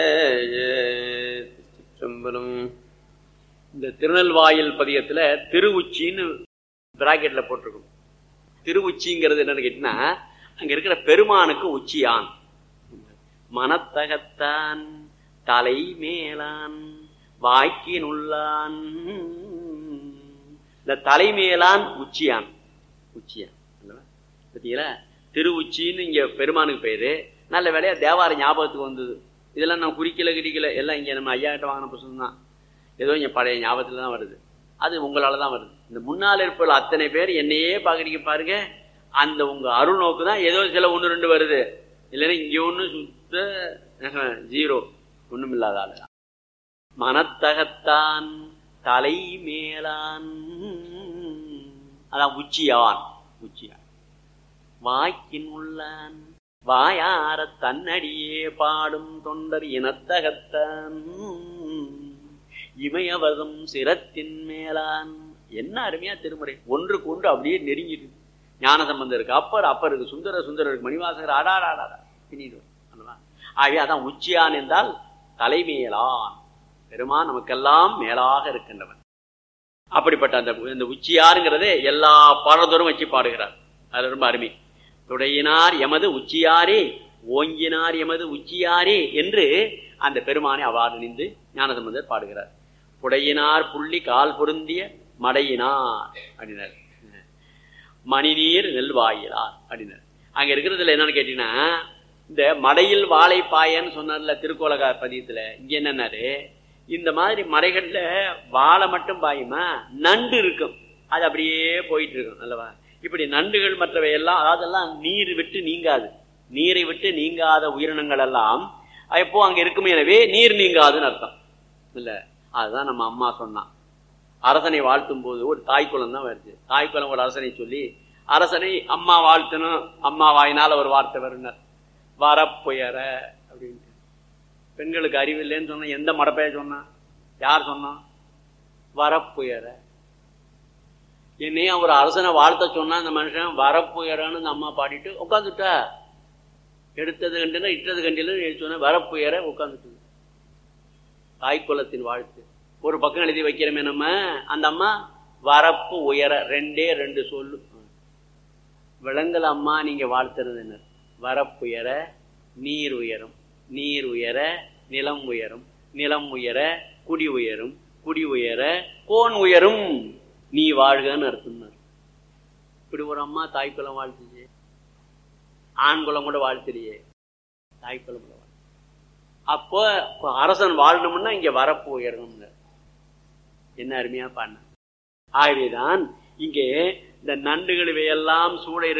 சிற்றம்பலம் இந்த திருநெல்வாயில் பதியத்துல திருவுச்சின்னு பிராக்கெட்ல போட்டிருக்கும் திருவுச்சிங்கிறது என்னன்னு கேட்டீங்கன்னா அங்க இருக்கிற பெருமானுக்கு உச்சியான் மனத்தகத்தான் தலை மேலான் வாய்க்கினுள்ளான் இந்த தலைமேலான் உச்சியான் உச்சியான் பார்த்தீங்களா திருவுச்சின்னு இங்க பெருமானுக்கு பேரு நல்ல வேலையா தேவார ஞாபகத்துக்கு வந்தது இதெல்லாம் நான் குறிக்கல கிரிக்கல எல்லாம் இங்க நம்ம ஐயா கிட்ட வாங்கின புத்தகம் தான் ஏதோ இங்க பழைய ஞாபகத்துல தான் வருது அது உங்களால தான் வருது இந்த முன்னால் இருப்பவர்கள் அத்தனை பேர் என்னையே பாக்குறீங்க பாருங்க அந்த உங்க அருள் நோக்கு தான் ஏதோ சில ஒன்று ரெண்டு வருது இல்லைன்னா இங்க ஒண்ணு சுத்த ஜீரோ ஒண்ணும் இல்லாத ஆளு மனத்தகத்தான் தலை மேலான் அதான் உச்சியான் உச்சியான் வாய்க்கின் உள்ளான் வாயார தன்னடியே பாடும் தொண்டர் இனத்தகத்தான் இமயவதம் சிரத்தின் மேலான் என்ன அருமையா திருமுறை ஒன்றுக்கு ஒன்று அப்படியே நெருங்கிட்டு ஞான சம்பந்தம் இருக்கு அப்பர் அப்பர் இருக்கு சுந்தர சுந்தர இருக்கு மணிவாசகர் ஆடாடாடா பின்னிடுவார் ஆகவே அதான் உச்சியான் என்றால் தலைமையலான் பெருமான் நமக்கெல்லாம் மேலாக இருக்கின்றவன் அப்படிப்பட்ட அந்த இந்த உச்சியாருங்கிறதே எல்லா பாடத்தோறும் வச்சு பாடுகிறார் அது ரொம்ப அருமை துடையினார் எமது உச்சியாரே ஓங்கினார் எமது உச்சியாரே என்று அந்த பெருமானை அவ்வாறு நின்று ஞானசம்பந்தர் பாடுகிறார் புடையினார் புள்ளி கால் பொருந்திய மடையினார் அப்படின்னார் மணிநீர் நெல்வாயிலார் அப்படின்னார் அங்க இருக்கிறதுல என்னன்னு கேட்டீங்கன்னா இந்த மடையில் வாழைப்பாயன்னு சொன்னார்ல திருக்கோலகா பதியத்துல இங்க என்னன்னாரு இந்த மாதிரி மறைகள்ல வாழை மட்டும் பாயுமா நண்டு இருக்கும் அது அப்படியே போயிட்டு இருக்கும் அல்லவா இப்படி நண்டுகள் மற்றவை எல்லாம் அதெல்லாம் நீர் விட்டு நீங்காது நீரை விட்டு நீங்காத உயிரினங்கள் எல்லாம் எப்போ அங்க இருக்குமே எனவே நீர் நீங்காதுன்னு அர்த்தம் இல்ல அதுதான் நம்ம அம்மா சொன்னான் அரசனை வாழ்த்தும் போது ஒரு தாய்க்குளம் தான் வருது தாய்க்குளம் ஒரு அரசனை சொல்லி அரசனை அம்மா வாழ்த்தணும் அம்மா வாயினால் ஒரு வார்த்தை வருனர் வரப்புயர அப்படின்ட்டு பெண்களுக்கு அறிவில்லைன்னு சொன்ன எந்த மடப்பைய சொன்னா யார் சொன்னா வரப்புயர என்னையும் ஒரு அரசனை வாழ்த்த சொன்னா அந்த மனுஷன் வரப்புயரன்னு அந்த அம்மா பாடிட்டு உட்காந்துட்டா எடுத்தது கண்டில இட்டது கண்டில சொன்ன வரப்புயர உட்காந்துட்டு தாய்க்குலத்தின் வாழ்த்து ஒரு பக்கம் எழுதி வைக்கிறோமே நம்ம அந்த அம்மா வரப்பு உயர ரெண்டே ரெண்டு சொல்லு விலங்கல் அம்மா நீங்க வாழ்த்துறது என்ன வரப்புயர நீர் உயரும் நீர் உயர நிலம் உயரும் நிலம் உயர குடி உயரும் குடி உயர கோன் உயரும் நீ வாழ்கன்னு அர்த்தம் இப்படி ஒரு அம்மா தாய்க்குளம் வாழ்த்துச்சு ஆண் குலம் கூட வாழ்த்துலையே தாய்க்குளம் கூட அப்போ அரசன் வாழணும்னா இங்க வரப்பு உயரணும்னு என்ன அருமையா பண்ண ஆகவேதான் இங்கே இந்த நண்டுகள் இவையெல்லாம் சூட